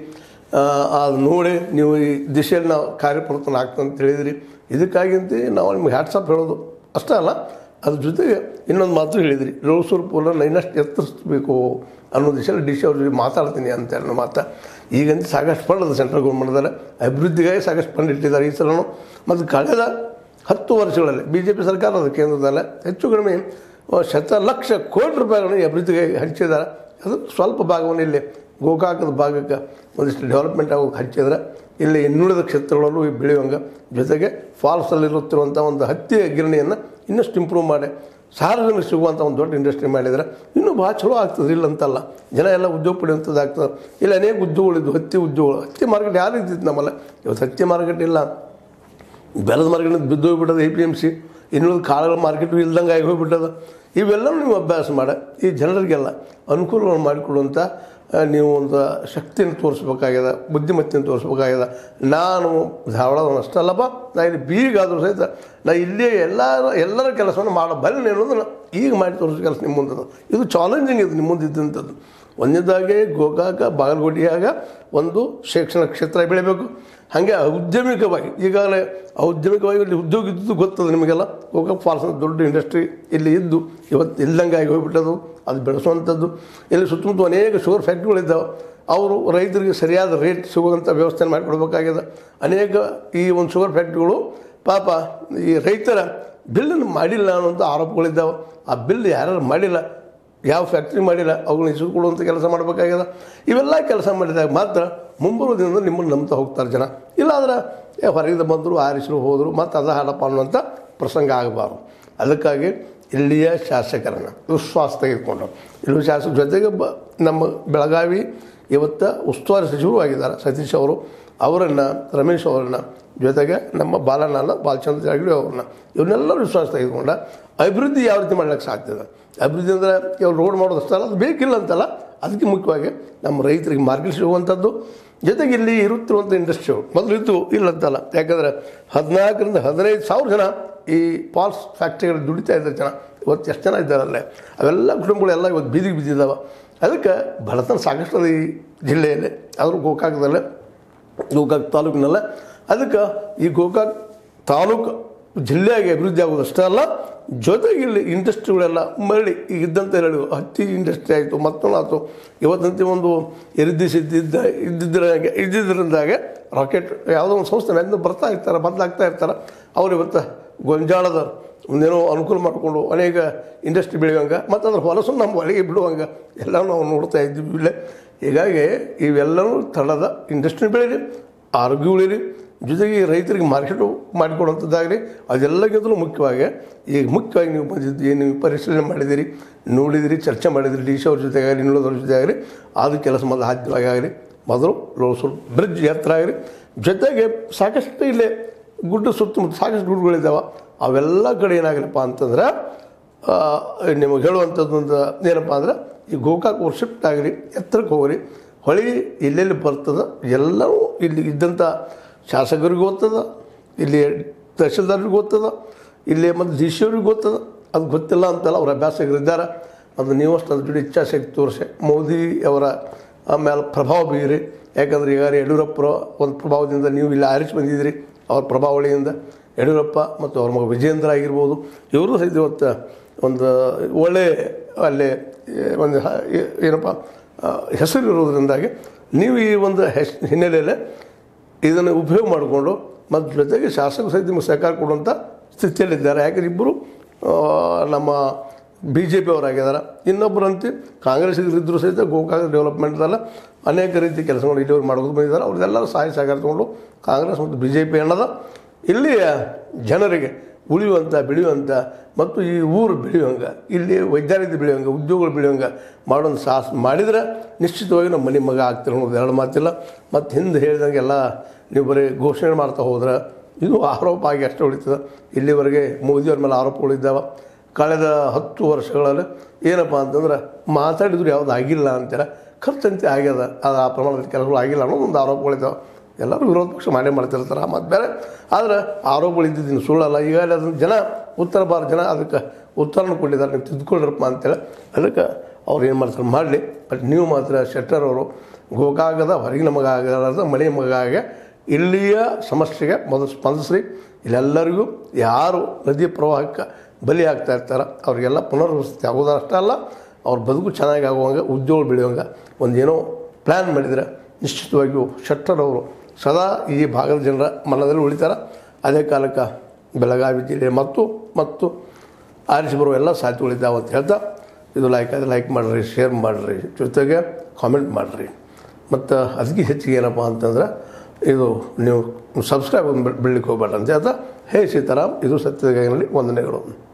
ಅದು ನೋಡಿ ನೀವು ಈ ದಿಶೆಯಲ್ಲಿ ನಾವು ಕಾರ್ಯಪ್ರವರ್ತನ ಆಗ್ತದೆ ಅಂತ ಹೇಳಿದಿರಿ ಇದಕ್ಕಾಗಿಂತ ನಾವು ನಿಮ್ಗೆ ಹ್ಯಾಟ್ಸಪ್ ಹೇಳೋದು ಅಷ್ಟೇ ಅಲ್ಲ ಅದ್ರ ಜೊತೆಗೆ ಇನ್ನೊಂದು ಮಾತು ಹೇಳಿದಿರಿ ಲೋಸೂರು ಪೂಲನ್ನು ಇನ್ನಷ್ಟು ಎತ್ತರಿಸಬೇಕು ಅನ್ನೋ ದಿಶೆಯಲ್ಲಿ ಡಿ ಸಿ ಅವ್ರ ಜೊತೆ ಮಾತಾಡ್ತೀನಿ ಅಂತ ಅನ್ನೋ ಮಾತು ಈಗಂತ ಸಾಕಷ್ಟು ಫಂಡ್ ಅದ ಸೆಂಟ್ರಲ್ ಗೌರ್ಮೆಂಟ್ದಲ್ಲಿ ಅಭಿವೃದ್ಧಿಗಾಗಿ ಸಾಕಷ್ಟು ಫಂಡ್ ಇಟ್ಟಿದ್ದಾರೆ ಈ ಸಲನು ಮತ್ತು ಕಳೆದ ಹತ್ತು ವರ್ಷಗಳಲ್ಲಿ ಬಿ ಜೆ ಪಿ ಸರ್ಕಾರ ಅದು ಕೇಂದ್ರದಲ್ಲೇ ಹೆಚ್ಚು ಕಡಿಮೆ ಆ, ಶತ ಲಕ್ಷ ಕೋಟಿ ರೂಪಾಯಿಗಳನ್ನು ಈ ಅಭಿವೃದ್ಧಿಗೆ ಹಂಚಿದ್ದಾರೆ ಅದು ಸ್ವಲ್ಪ ಭಾಗವನ್ನು ಇಲ್ಲಿ ಗೋಕಾಕದ ಭಾಗಕ್ಕೆ ಒಂದಿಷ್ಟು ಡೆವಲಪ್ಮೆಂಟ್ ಆಗೋಕೆ ಹಚ್ಚಿದ್ರೆ ಇಲ್ಲಿ ಇನ್ನುಳಿದ ಕ್ಷೇತ್ರಗಳಲ್ಲೂ ಈ ಬೆಳೆಯುವಂಗೆ ಜೊತೆಗೆ ಫಾಲ್ಸಲ್ಲಿರುತ್ತಿರುವಂಥ ಒಂದು ಹತ್ತಿ ಗಿರಣಿಯನ್ನು ಇನ್ನಷ್ಟು ಇಂಪ್ರೂವ್ ಮಾಡಿ ಸಾರ್ವಜನಿಕ ಸಿಗುವಂಥ ಒಂದು ದೊಡ್ಡ ಇಂಡಸ್ಟ್ರಿ ಮಾಡಿದರೆ ಇನ್ನೂ ಭಾಳ ಚಲೋ ಆಗ್ತದೆ ಇಲ್ಲ ಅಂತಲ್ಲ ಜನ ಎಲ್ಲ ಉದ್ಯೋಗ ಪಡೆಯುವಂಥದ್ದು ಆಗ್ತದೆ ಇಲ್ಲಿ ಅನೇಕ ಉದ್ಯೋಗಗಳಿದ್ದು ಹತ್ತಿ ಉದ್ಯೋಗಗಳು ಹತ್ತಿ ಮಾರ್ಕೆಟ್ ಯಾರು ಇದ್ದಿತ್ತು ನಮ್ಮಲ್ಲ ಇವತ್ತು ಹತ್ತಿ ಮಾರ್ಕೆಟ್ ಇಲ್ಲ ಬೆಲ್ಲದ ಮಾರ್ಕೆಟ್ ಬಿದ್ದು ಹೋಗ್ಬಿಟ್ಟದ ಎ ಪಿ ಎಮ್ ಸಿ ಇನ್ನುಳಿದ ಕಾಳುಗಳ ಮಾರ್ಕೆಟು ಇಲ್ದಂಗೆ ಆಗಿ ಹೋಗ್ಬಿಟ್ಟದ ಇವೆಲ್ಲವೂ ನೀವು ಅಭ್ಯಾಸ ಮಾಡಿ ಈ ಜನರಿಗೆಲ್ಲ ಅನುಕೂಲಗಳನ್ನು ಮಾಡಿಕೊಡುವಂಥ ಆ, ನೀವು ಒಂದು ಶಕ್ತಿಯನ್ನು ತೋರಿಸ್ಬೇಕಾಗ್ಯದ ಬುದ್ಧಿಮತ್ತೆಯನ್ನು ತೋರಿಸ್ಬೇಕಾಗ್ಯದ ನಾನು ಧಾರವಾಡದವನು ಅಷ್ಟೇ ಅಲ್ಲಪ್ಪ ನಾ ಇಲ್ಲಿ ಬೀಗಾದರೂ ಸಹಿತ ನಾ ಇಲ್ಲೇ ಎಲ್ಲರ ಎಲ್ಲರ ಕೆಲಸವನ್ನು ಮಾಡೋ ಬಲ್ಲಿ ಅನ್ನೋದನ್ನು ಈಗ ಮಾಡಿ ತೋರಿಸೋ ಕೆಲಸ ನಿಮ್ಮ ಮುಂದದ ಇದು ಚಾಲೆಂಜಿಂಗ್ ಇದು ನಿಮ್ಮ ಮುಂದೆ ಇದ್ದಂಥದ್ದು ಒಂದನೇದಾಗಿ ಗೋಕಾಕ ಬಾಗಲಕೋಟೆಯಾಗ ಒಂದು ಶಿಕ್ಷಣ ಕ್ಷೇತ್ರ ಬೆಳಿಬೇಕು ಹಾಗೆ ಔದ್ಯಮಿಕವಾಗಿ ಈಗಾಗಲೇ ಔದ್ಯಮಿಕವಾಗಿ ಇಲ್ಲಿ ಉದ್ಯೋಗ ಇದ್ದು ಗೊತ್ತದ ನಿಮಗೆಲ್ಲ ಗೋಕಾಕ್ ಫಾಲ್ಸ್ ಅಂತ ದೊಡ್ಡ ಇಂಡಸ್ಟ್ರಿ ಇಲ್ಲಿ ಇದ್ದು ಇವತ್ತು ಇಲ್ದಂಗೆ ಆಗಿ ಹೋಗ್ಬಿಟ್ಟದು ಅದು ಬೆಳೆಸುವಂಥದ್ದು ಇಲ್ಲಿ ಸುತ್ತಮುತ್ತ ಅನೇಕ ಶುಗರ್ ಫ್ಯಾಕ್ಟ್ರಿಗಳಿದ್ದಾವೆ ಅವರು ರೈತರಿಗೆ ಸರಿಯಾದ ರೇಟ್ ಸಿಗುವಂಥ ವ್ಯವಸ್ಥೆ ಮಾಡಿಕೊಡ್ಬೇಕಾಗಿದೆ ಅನೇಕ ಈ ಒಂದು ಶುಗರ್ ಫ್ಯಾಕ್ಟ್ರಿಗಳು ಪಾಪ ಈ ರೈತರ ಬಿಲ್ಲನ್ನು ಮಾಡಿಲ್ಲ ಅನ್ನೋಂಥ ಆರೋಪಗಳಿದ್ದಾವೆ ಆ ಬಿಲ್ ಯಾರು ಮಾಡಿಲ್ಲ ಯಾವ ಫ್ಯಾಕ್ಟ್ರಿ ಮಾಡಿಲ್ಲ ಅವುಗಳನ್ನ ಇಸಿದುಕೊಳ್ಳುವಂಥ ಕೆಲಸ ಮಾಡಬೇಕಾಗ್ಯದ ಇವೆಲ್ಲ ಕೆಲಸ ಮಾಡಿದಾಗ ಮಾತ್ರ ಮುಂಬರುವ ದಿನದಲ್ಲಿ ನಿಮ್ಮನ್ನು ನಂಬ್ತಾ ಹೋಗ್ತಾರೆ ಜನ ಇಲ್ಲಾಂದ್ರೆ ಏ ಹೊರಗಿಂದ ಬಂದರು ಆರಿಸಲು ಹೋದರು ಮತ್ತು ಅದ ಹಾಡಪ್ಪ ಅನ್ನುವಂಥ ಪ್ರಸಂಗ ಆಗಬಾರ್ದು ಅದಕ್ಕಾಗಿ ಇಲ್ಲಿಯ ಶಾಸಕರನ್ನು ವಿಶ್ವಾಸ ತೆಗೆದುಕೊಂಡು ಇಲ್ಲಿ ಶಾಸಕ ಜೊತೆಗೆ ಬ ನಮ್ಮ ಬೆಳಗಾವಿ ಇವತ್ತು ಉಸ್ತುವಾರಿ ಸಚಿವರು ಆಗಿದ್ದಾರೆ ಸತೀಶ್ ಅವರು ಅವರನ್ನು ರಮೇಶ್ ಅವರನ್ನು ಜೊತೆಗೆ ನಮ್ಮ ಬಾಲನಾಲ ಬಾಲಚಂದ್ರ ಜಾಗಡಿ ಅವ್ರನ್ನ ಇವನ್ನೆಲ್ಲರೂ ವಿಶ್ವಾಸ ತೆಗೆದುಕೊಂಡ ಅಭಿವೃದ್ಧಿ ಯಾವ ರೀತಿ ಮಾಡ್ಲಿಕ್ಕೆ ಸಾಧ್ಯ ಇದೆ ಅಭಿವೃದ್ಧಿ ಅಂದರೆ ಇವ್ರು ರೋಡ್ ಮಾಡೋದಷ್ಟಲ್ಲ ಅದು ಬೇಕಿಲ್ಲ ಅಂತಲ್ಲ ಅದಕ್ಕೆ ಮುಖ್ಯವಾಗಿ ನಮ್ಮ ರೈತರಿಗೆ ಮಾರ್ಕೆಟ್ ಸಿಗುವಂಥದ್ದು ಜೊತೆಗೆ ಇಲ್ಲಿ ಇರುತ್ತಿರುವಂಥ ಇಂಡಸ್ಟ್ರಿಗಳು ಮೊದಲು ಇತ್ತು ಇಲ್ಲಂತಲ್ಲ ಯಾಕಂದರೆ ಹದಿನಾಲ್ಕರಿಂದ ಹದಿನೈದು ಸಾವಿರ ಜನ ಈ ಪಾಲ್ಸ್ ಫ್ಯಾಕ್ಟ್ರಿಗಳು ದುಡಿತಾ ಇದ್ದಾರೆ ಜನ ಇವತ್ತು ಎಷ್ಟು ಜನ ಇದ್ದಾರಲ್ಲೇ ಅವೆಲ್ಲ ಕುಟುಂಬಗಳೆಲ್ಲ ಇವತ್ತು ಬೀದಿಗೆ ಬಿದ್ದಿದ್ದಾವೆ ಅದಕ್ಕೆ ಬಡತನ ಸಾಕಷ್ಟು ಅದ ಈ ಜಿಲ್ಲೆಯಲ್ಲಿ ಆದರೂ ಗೋಕಾಕದಲ್ಲೇ ಗೋಕಾಕ್ ತಾಲೂಕಿನಲ್ಲ ಅದಕ್ಕೆ ಈ ಗೋಕಾಕ್ ತಾಲೂಕು ಜಿಲ್ಲೆಯಾಗಿ ಅಭಿವೃದ್ಧಿ ಆಗೋದಷ್ಟೇ ಅಲ್ಲ ಜೊತೆಗೆ ಇಲ್ಲಿ ಇಂಡಸ್ಟ್ರಿಗಳೆಲ್ಲ ಮರಳಿ ಈಗ ಇದ್ದಂತೆ ಹೇಳಿ ಹತ್ತಿ ಇಂಡಸ್ಟ್ರಿ ಆಯಿತು ಮತ್ತೊಂದು ಆಯಿತು ಇವತ್ತಂತೆ ಒಂದು ಎರಿದಿಸಿದ್ದ ಇದ್ದಿದ್ರಾಗೆ ಇದ್ದಿದ್ದರಿಂದಾಗೆ ರಾಕೆಟ್ ಯಾವುದೋ ಒಂದು ಸಂಸ್ಥೆ ಮೆಂದು ಬರ್ತಾ ಇರ್ತಾರೆ ಬದಲಾಗ್ತಾ ಇರ್ತಾರೆ ಅವ್ರು ಇವತ್ತು ಗೊಂಜಾಳದ ಒಂದೇನೋ ಅನುಕೂಲ ಮಾಡಿಕೊಂಡು ಅನೇಕ ಇಂಡಸ್ಟ್ರಿ ಬೆಳೆಯುವಂಗೆ ಮತ್ತು ಅದ್ರ ಹೊಲಸು ನಮ್ಮ ಒಳಗೆ ಬಿಡುವಂಗೆ ಎಲ್ಲ ನಾವು ನೋಡ್ತಾ ಇದ್ದೀವಿ ಇಲ್ಲೇ ಹೀಗಾಗಿ ಇವೆಲ್ಲವೂ ತಳದ ಇಂಡಸ್ಟ್ರಿ ಬೆಳೀರಿ ಆರೋಗ್ಯ ಉಳಿರಿ ಜೊತೆಗೆ ಈ ರೈತರಿಗೆ ಮಾರ್ಕೆಟು ಮಾಡಿಕೊಡುವಂಥದ್ದಾಗಲಿ ಅದೆಲ್ಲಕ್ಕಿಂತಲೂ ಮುಖ್ಯವಾಗಿ ಈಗ ಮುಖ್ಯವಾಗಿ ನೀವು ಬಂದಿದ್ದು ಏನು ನೀವು ಪರಿಶೀಲನೆ ಮಾಡಿದಿರಿ ನೋಡಿದಿರಿ ಚರ್ಚೆ ಮಾಡಿದಿರಿ ಡಿ ಸಿ ಅವ್ರ ಜೊತೆಗಾಗಲಿ ಇನ್ನುಳಿದವ್ರ ಜೊತೆ ಆಗಲಿ ಅದು ಕೆಲಸ ಮೊದಲು ಸಾಧ್ಯವಾಗಿ ಆಗಲಿ ಮೊದಲು ಲೋಸೂರು ಬ್ರಿಡ್ಜ್ ಎತ್ತರ ಆಗಲಿ ಜೊತೆಗೆ ಸಾಕಷ್ಟು ಇಲ್ಲೇ ಗುಡ್ಡ ಸುತ್ತಮುತ್ತ ಸಾಕಷ್ಟು ಗುಡ್ಡಗಳಿದ್ದಾವೆ ಅವೆಲ್ಲ ಕಡೆ ಏನಾಗಲಪ್ಪ ಅಂತಂದ್ರೆ ಆ, ನಿಮಗೆ ಹೇಳುವಂಥದ್ದು ಒಂದು ಏನಪ್ಪ ಅಂದ್ರೆ ಈ ಗೋಕಾಕ್ ಊರು ಶಿಫ್ಟ್ ಆಗಲಿ ಎತ್ತರಕ್ಕೆ ಹೋಗ್ರಿ ಹೊಳಿ ಎಲ್ಲೆಲ್ಲಿ ಬರ್ತದೆ ಎಲ್ಲವೂ ಇಲ್ಲಿ ಇದ್ದಂಥ ಶಾಸಕರಿಗೂ ಗೊತ್ತದ ಇಲ್ಲಿ ತಹಶೀಲ್ದಾರ್ರಿಗೂ ಗೊತ್ತದ ಇಲ್ಲಿ ಮತ್ತು ಡಿ ಸಿ ಅವ್ರಿಗೆ ಗೊತ್ತದ ಅದು ಗೊತ್ತಿಲ್ಲ ಅಂತಲ್ಲ ಅವ್ರ ಅಭ್ಯಾಸಕರಿದ್ದಾರೆ ಅದು ನೀವು ಅಷ್ಟು ಅದ್ರ ಜೊತೆ ಇಚ್ಛಾಶಕ್ತಿ ತೋರಿಸಿ ಮೋದಿ ಅವರ ಆಮೇಲೆ ಪ್ರಭಾವ ಬೀರಿ ಯಾಕಂದ್ರೆ ಈಗ ಯಡಿಯೂರಪ್ಪರ ಒಂದು ಪ್ರಭಾವದಿಂದ ನೀವು ಇಲ್ಲಿ ಆರಿಸಿ ಬಂದಿದ್ದೀರಿ ಅವ್ರ ಪ್ರಭಾವಳಿಯಿಂದ ಯಡಿಯೂರಪ್ಪ ಮತ್ತು ಅವ್ರ ಮಗ ವಿಜೇಂದ್ರ ಆಗಿರ್ಬೋದು ಇವರು ಸಹಿತ ಇವತ್ತು ಒಂದು ಒಳ್ಳೆ ಅಲ್ಲೇ ಒಂದು ಹ- ಏ- ಏನಪ್ಪ ಆ, ಹೆಸರು ಇರೋದ್ರಿಂದಾಗಿ ನೀವು ಈ ಒಂದು ಹೆಸ್ ಹಿನ್ನೆಲೆಯಲ್ಲಿ ಇದನ್ನು ಉಪಯೋಗ ಮಾಡಿಕೊಂಡು ಮತ್ತು ಜೊತೆಗೆ ಶಾಸಕ ಸಹಿತ ನಿಮಗೆ ಸಹಕಾರ ಕೊಡುವಂಥ ಸ್ಥಿತಿಯಲ್ಲಿದ್ದಾರೆ ಯಾಕಂದ್ರೆ ಇಬ್ಬರು ನಮ್ಮ ಬಿ ಜೆ ಪಿ ಅವರಾಗಿದ್ದಾರೆ ಇನ್ನೊಬ್ಬರಂತೆ ಕಾಂಗ್ರೆಸ್ ಇದ್ದರೂ ಸಹಿತ ಗೋಕಾಕ ಡೆವಲಪ್ಮೆಂಟ್ದಲ್ಲ ಅನೇಕ ರೀತಿ ಕೆಲಸಗಳು ಇಲ್ಲಿವ್ರು ಮಾಡೋದು ಬಂದಿದ್ದಾರೆ ಅವ್ರದ್ದೆಲ್ಲರೂ ಸಹಾಯ ಸಹಕಾರ ತಗೊಂಡು ಕಾಂಗ್ರೆಸ್ ಮತ್ತು ಬಿ ಜೆ ಪಿ ಅನ್ನೋದು ಇಲ್ಲಿಯ ಜನರಿಗೆ ಉಳಿಯುವಂಥ ಬೆಳೆಯುವಂಥ ಮತ್ತು ಈ ಊರು ಬೆಳೆಯುವಂಗೆ ಇಲ್ಲಿ ವೈದ್ಯಾಲಯದ ಬೆಳೆಯುವಂಗೆ ಉದ್ಯೋಗಗಳು ಬೆಳೆಯುವಂಗೆ ಮಾಡೋದು ಸಾಹಸ ಮಾಡಿದರೆ ನಿಶ್ಚಿತವಾಗಿ ನಮ್ಮ ಮನೆ ಮಗ ಆಗ್ತಿರೋ ಅನ್ನೋದು ಎರಡು ಮಾತಿಲ್ಲ ಮತ್ತು ಹಿಂದೆ ಹೇಳಿದಂಗೆಲ್ಲ ನೀವು ಬರೀ ಘೋಷಣೆ ಮಾಡ್ತಾ ಹೋದ್ರೆ ಇದು ಆರೋಪ ಆಗಿ ಅಷ್ಟೇ ಉಳಿತದೆ ಇಲ್ಲಿವರೆಗೆ ಮೋದಿಯವ್ರ ಮೇಲೆ ಆರೋಪಗಳಿದ್ದಾವೆ ಕಳೆದ ಹತ್ತು ವರ್ಷಗಳಲ್ಲಿ ಏನಪ್ಪ ಅಂತಂದ್ರೆ ಮಾತಾಡಿದ್ರು ಯಾವುದು ಆಗಿಲ್ಲ ಅಂತಾರೆ ಖರ್ಚಂತೆ ಆಗ್ಯದ ಅದು ಆ ಪ್ರಮಾಣದಲ್ಲಿ ಕೆಲಸಗಳು ಆಗಿಲ್ಲ ಅನ್ನೋದು ಒಂದು ಆರೋಪಗಳಿದ್ದಾವೆ ಎಲ್ಲರೂ ವಿರೋಧ ಪಕ್ಷ ಮಾಡೇ ಮಾಡ್ತಿರ್ತಾರೆ ಮತ್ತು ಬೇರೆ ಆದರೆ ಆರೋಪಗಳು ಇದ್ದಿದ್ದೀನಿ ಸುಳ್ಳಲ್ಲ ಈಗಾಗಲೇ ಅದನ್ನು ಜನ ಉತ್ತರ ಭಾರತ ಜನ ಅದಕ್ಕೆ ಉತ್ತರನ ಕೊಟ್ಟಿದ್ದಾರೆ ನೀವು ತಿದ್ದುಕೊಳ್ಳ್ರಪ್ಪ ಅಂತೇಳಿ ಅದಕ್ಕೆ ಅವ್ರು ಏನು ಮಾಡ್ತಾರೆ ಮಾಡಲಿ ಬಟ್ ನೀವು ಮಾತ್ರ ಶೆಟ್ಟರ್ ಅವರು ಗೋಕಾಗದ ಹೊರಗಿನ ಮಗ ಆಗದ ಮನೆ ಮಗ ಆಗ ಇಲ್ಲಿಯ ಸಮಸ್ಯೆಗೆ ಮೊದಲು ಸ್ಪಂದಿಸ್ರಿ ಇಲ್ಲೆಲ್ಲರಿಗೂ ಯಾರು ನದಿ ಪ್ರವಾಹಕ್ಕೆ ಬಲಿ ಆಗ್ತಾ ಇರ್ತಾರೆ ಅವರಿಗೆಲ್ಲ ಪುನರ್ವಸತಿ ಆಗೋದಷ್ಟೇ ಅಲ್ಲ ಅವ್ರ ಬದುಕು ಚೆನ್ನಾಗಿ ಆಗುವಂಗೆ ಉದ್ಯೋಗ ಬೆಳೆಯುವಂಗೆ ಒಂದೇನೋ ಪ್ಲ್ಯಾನ್ ಮಾಡಿದರೆ ನಿಶ್ಚಿತವಾಗಿಯೂ ಶೆಟ್ಟರ್ ಅವರು ಸದಾ ಈ ಭಾಗದ ಜನರ ಮನದಲ್ಲಿ ಉಳಿತಾರೆ ಅದೇ ಕಾಲಕ್ಕೆ ಬೆಳಗಾವಿ ಜಿಲ್ಲೆ ಮತ್ತು ಮತ್ತು ಆರಿಸಿ ಬರುವ ಎಲ್ಲ ಸಾಧ್ಯತೆಗಳಿದ್ದಾವೆ ಅಂತ ಹೇಳ್ತಾ ಇದು ಲೈಕ್ ಆದರೆ ಲೈಕ್ ಮಾಡಿರಿ ಶೇರ್ ಮಾಡಿರಿ ಜೊತೆಗೆ ಕಾಮೆಂಟ್ ಮಾಡಿರಿ ಮತ್ತು ಅದಕ್ಕೆ ಹೆಚ್ಚಿಗೆ ಏನಪ್ಪ ಅಂತಂದ್ರೆ ಇದು ನೀವು ಸಬ್ಸ್ಕ್ರೈಬ್ ಒಂದು ಬೆಳಿಲಿಕ್ಕೆ ಹೋಗ್ಬೇಡ ಅಂತ ಹೇಳ್ತಾ ಹೇ ಸೀತಾರಾಮ್ ಇದು ಸತ್ಯದ ವಂದನೆಗಳು